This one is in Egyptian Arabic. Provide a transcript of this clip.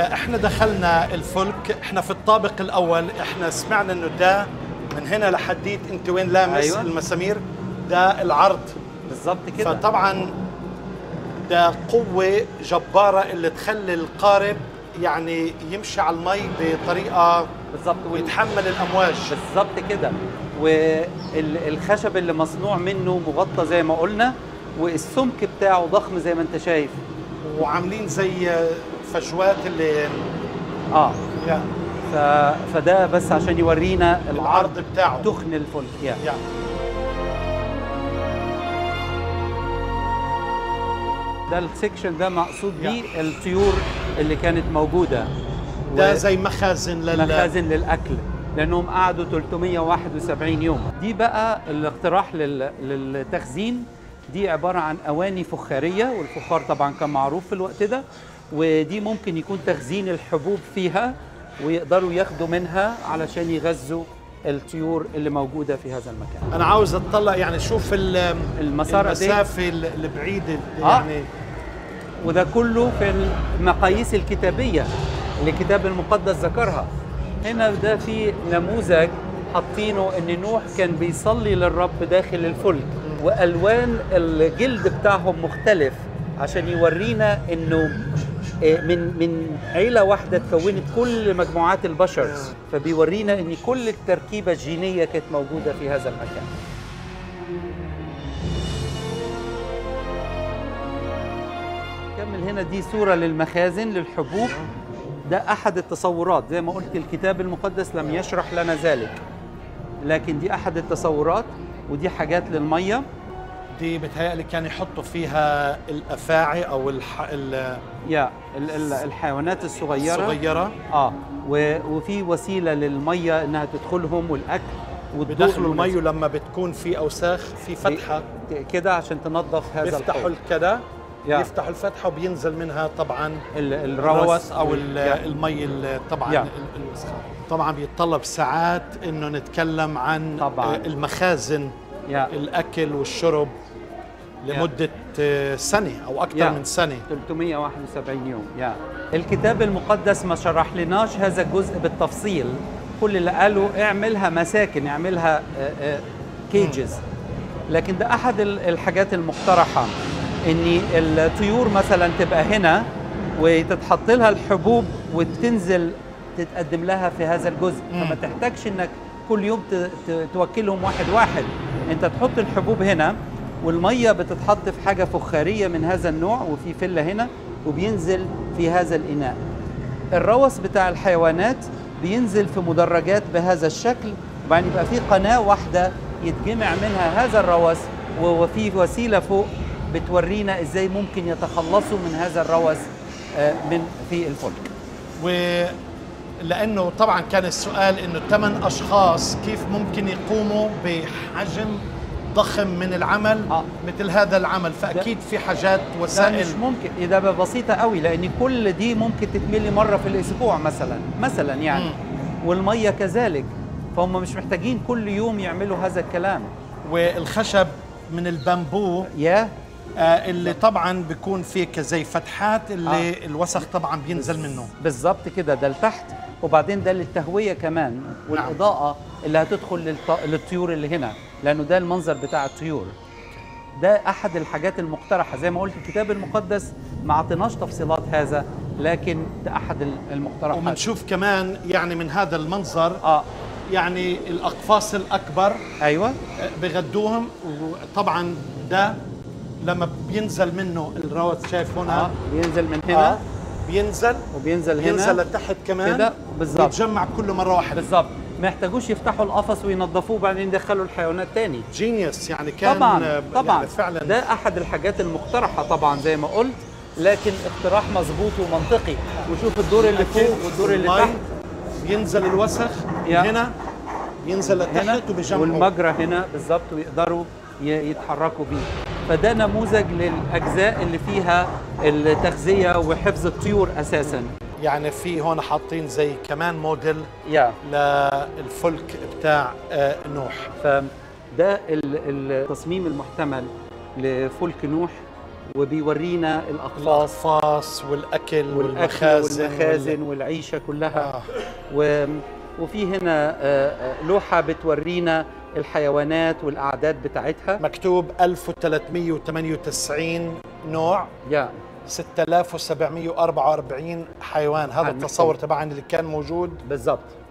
آه، احنا دخلنا الفلك احنا في الطابق الاول احنا سمعنا انه ده من هنا لحديت انت وين لامس أيوة. المسامير ده العرض بالظبط كده فطبعا ده قوة جبارة اللي تخلي القارب يعني يمشي على المي بطريقة بالظبط وال- ويتحمل الأمواج بالظبط كده والخشب اللي مصنوع منه مغطى زي ما قلنا والسمك بتاعه ضخم زي ما انت شايف وعاملين زي فجوات اللي اه يا ف... فده بس عشان يورينا العرض العرض بتاعه تخن الفلك يعني يا ده السكشن ده مقصود يا. بيه الطيور اللي كانت موجوده ده و- زي مخازن لل مخازن للاكل لانهم قعدوا 371 يوم دي بقى الاقتراح لل... للتخزين دي عباره عن اواني فخاريه والفخار طبعا كان معروف في الوقت ده ودي ممكن يكون تخزين الحبوب فيها ويقدروا ياخدوا منها علشان يغذوا الطيور اللي موجوده في هذا المكان انا عاوز اطلع يعني شوف ال- المسار قد إيه؟ المسافه ال- البعيده آه. يعني وده كله في المقاييس الكتابية اللي الكتاب المقدس ذكرها هنا ده في نموذج حاطينه ان نوح كان بيصلي للرب داخل الفلك والوان الجلد بتاعهم مختلف عشان يورينا انه آه، من من عيله واحده تكونت كل مجموعات البشر فبيورينا ان كل التركيبه الجينيه كانت موجوده في هذا المكان كمل هنا دي صورة للمخازن للحبوب ده أحد التصورات زي ما قلت الكتاب المقدس لم يشرح لنا ذلك لكن دي أحد التصورات ودي حاجات للمية دي بتهيألي كان يحطوا فيها الافاعي او الح... ال- يا ال- ال- الحيوانات الصغيرة الصغيره اه و- وفي وسيلة للمية إنها تدخلهم والأكل والضوء بدخلوا المي المناسب. ولما بتكون في اوساخ في فتحه كده عشان تنظف هذا بيفتحوا الحوض الكذا يا. يفتحوا الفتحه وبينزل منها طبعا ال- الروث الروث او وال- ال- يا. المي ال- طبعا يا. ال- الوسخه طبعا بيتطلب ساعات انه نتكلم عن طبعاً. آه، المخازن يا الاكل والشرب لمده آه، سنه او اكثر يا. من سنه 371 يوم يا الكتاب المقدس ما شرح لناش هذا الجزء بالتفصيل كل اللي قاله اعملها مساكن اعملها كيجز لكن ده احد ال- الحاجات المقترحه ان الطيور مثلا تبقى هنا وتتحط لها الحبوب وتنزل تتقدم لها في هذا الجزء مم. فما تحتاجش انك كل يوم ت- ت- توكلهم واحد واحد انت تحط الحبوب هنا والميه بتتحط في حاجه فخاريه من هذا النوع وفي فله هنا وبينزل في هذا الاناء الروث بتاع الحيوانات بينزل في مدرجات بهذا الشكل وبعدين يبقى في قناه واحده يتجمع منها هذا الروث وفي وسيله فوق بتورينا ازاي ممكن يتخلصوا من هذا الروث آه، من في الفلك ولانه طبعا كان السؤال انه ثمان اشخاص كيف ممكن يقوموا بحجم ضخم من العمل آه. مثل هذا العمل فاكيد في حاجات ده وسائل مش ممكن ده بسيطة قوي لأن كل دي ممكن تتملي مرة في الأسبوع مثلا مثلا يعني مم. والمية كذلك فهم مش محتاجين كل يوم يعملوا هذا الكلام والخشب من البامبو يا آه اللي طبعا بيكون فيه كزي فتحات اللي آه. الوسخ طبعا بينزل منه بالظبط كده ده لتحت وبعدين ده للتهوية كمان والإضاءة اللي هتدخل للط... للطيور اللي هنا لأنه ده المنظر بتاع الطيور ده أحد الحاجات المقترحة زي ما قلت الكتاب المقدس ما عطيناش تفصيلات هذا لكن ده أحد المقترحات وبنشوف كمان يعني من هذا المنظر اه يعني الاقفاص الاكبر ايوه آه، بغدوهم وطبعا ده لما بينزل منه الروث شايف هنا اه بينزل من هنا آه بينزل وبينزل هنا بينزل لتحت كمان كده بالظبط بيتجمع كله مره واحده بالظبط ما يحتاجوش يفتحوا القفص وينظفوه وبعدين يدخلوا الحيوانات تاني جينيوس يعني كان طبعا آه، طبعا يعني فعلا ده احد الحاجات المقترحه طبعا زي ما قلت لكن اقتراح مظبوط ومنطقي وشوف الدور اللي فوق والدور اللي المي تحت ينزل الوسخ يا. هنا ينزل هنا لتحت وبيجمعوا والمجرى هنا بالظبط ويقدروا ي- يتحركوا بيه فده نموذج للاجزاء اللي فيها التغذيه وحفظ الطيور اساسا يعني في هون حاطين زي كمان موديل يا للفلك بتاع آه، نوح فده ال- التصميم المحتمل لفلك نوح وبيورينا الاقفاص الاقفاص والاكل والاكل والمخازن والمخازن والعيشه كلها آه. و وفي هنا آه، آه، لوحه بتورينا الحيوانات والاعداد بتاعتها مكتوب 1398 نوع يا 6744 حيوان هذا حيوان التصور تبعنا اللي كان موجود بالضبط